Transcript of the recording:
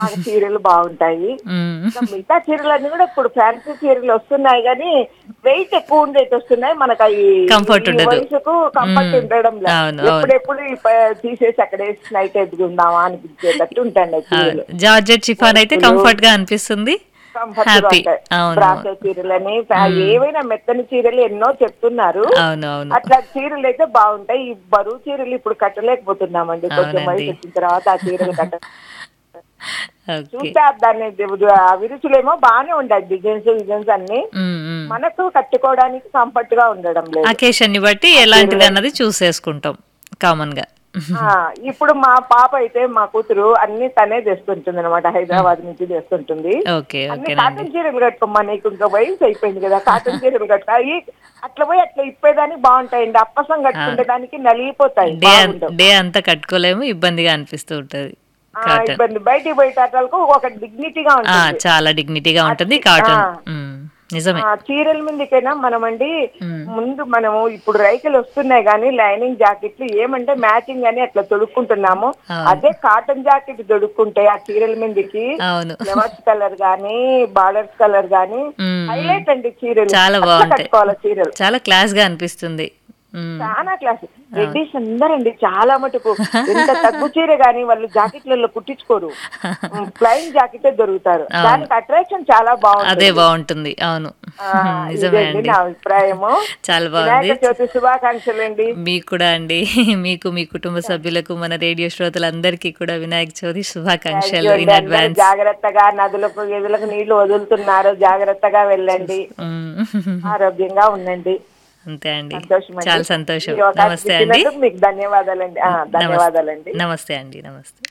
మాకు చీరలు బాగుంటాయి మ్మ్. ఇంకా మిగతా చీరలన్నీ కూడా ఇప్పుడు ఫ్యాన్సీ చీరలు వస్తున్నాయి కానీ వెయిట్ ఎక్కువ ఉండేది వస్తున్నాయి మనకు అవి Comfort ఈ ఉండదు. వయసుకు కంఫర్ట్ మ్మ్. ఉండడం లేదు అవును, అవును. ఎప్పుడెప్పుడు ఈ ప- తీసేసి అక్కడ వేసి నైట్ ఎదుగుందామా అనిపించేటట్టు ఉంటాయి చీరలు జార్జెట్ చిఫాన్ అయితే కంఫర్ట్ గా అనిపిస్తుంది కంఫర్ట్ గా హ్యాపీ ఉంటాయి అవును బ్రాసో చీరలని ఫ్యా- ఏవైనా మెత్తని చీరలు ఎన్నో చెప్తున్నారు అవును అవును అట్లా చీరలు అయితే బాగుంటాయి ఈ బరువు చీరలు ఇప్పుడు కట్టలేకపోతున్నామండి కొంచెం అవునండి. వయసు వచ్చిన తర్వాత ఆ చీరలు కట్ట ఓకే చూస్తే దాన్ని ఆ విరుచులేమో బాగానే ఉండాలి డిజైన్స్ డిజైన్స్ అన్ని మనకు కట్టుకోవడానికి కంఫర్ట్ గా ఉండడం లేదు అకేషన్ ని బట్టి ఎలాంటిది అన్నది చూసేసుకుంటాం కామన్ గా ఆ, ఇప్పుడు మా పాప అయితే మా కూతురు అన్ని తనే తెస్తుంటుంది అనమాట హైదరాబాద్ నుంచి తెస్తుంటుంది ఓకే అన్ని ఓకేనండి కాటన్ చీరలు కట్టుకోమ్మా నీకు ఇంకా వయసు అయిపోయింది కదా కాటన్ చీరలు కట్టుకో అవి అట్లా పోయి అట్లా ఇప్పేదానికి బాగుంటాయండి అప్పసం కట్టుకునే దానికి నలిగిపోతాయి డే బాగుండవు. డే అంతా కట్టుకోలేము ఇబ్బందిగా అనిపిస్తూ ఉంటది ఆ, కాటన్ ఇబ్బంది బయటికి పోయేటట్లకు ఒక డిగ్నిటీగా ఆ, ఉంటుంది చాలా డిగ్నిటీగా ఉంటుంది కాటన్ ఆ. మ్మ్. నిజమే ఆ, చీరల మీదకైనా మనమండి మ్మ్. ముందు మనము ఇప్పుడు రైకలు వస్తున్నాయి కానీ లైనింగ్ జాకెట్లు ఏమంటే మ్యాచింగ్ అని అట్లా తొడుక్కుంటున్నాము అవును. అదే కాటన్ జాకెట్ తొడుక్కుంటే ఆ చీరల మీదకి అవును ఫ్లవర్స్ కలర్ గానీ బార్డర్స్ కలర్ గానీ మ్మ్. హైలైట్ అండి చీరలు చాలా అట్లా బాగుంటాయి. కట్టుకోవాలి చీరలు చాలా క్లాస్ గా అనిపిస్తుంది మ్మ్. చాలా క్లాస్ రెడ్డిస్ అందరండి చాలా మటుకు ఎంత తగ్గు చీర గానీ వాళ్ళు జాకెట్లలో కుట్టించుకోరు ప్లైన్ జాకెట్ దొరుకుతారు అవును. దానికి అట్రాక్షన్ చాలా బాగుంటుంది అదే బాగుంటుంది అవును ఆ, నిజమే ఇదండి అండి నా అభిప్రాయము చాలా వినాయక బాగుంది చవితి శుభాకాంక్షలు అండి మీకు కూడా అండి మీకు మీ కుటుంబ సభ్యులకు మన రేడియో శ్రోతలందరికీ కూడా వినాయక చవితి శుభాకాంక్షలు ఇన్ అడ్వాన్స్ జాగ్రత్తగా నదులకు ఎదులకు నీళ్లు వదులుతున్నారు జాగ్రత్తగా వెళ్ళండి ఆరోగ్యంగా ఉండండి అంతే అండి సంతోషం అండి. చాలా సంతోషం ఈ అవకాశం నమస్తే అండి ఇచ్చినందుకు మీకు ధన్యవాదాలండి ఆ, ధన్యవాదాలండి నమస్తే అండి నమస్తే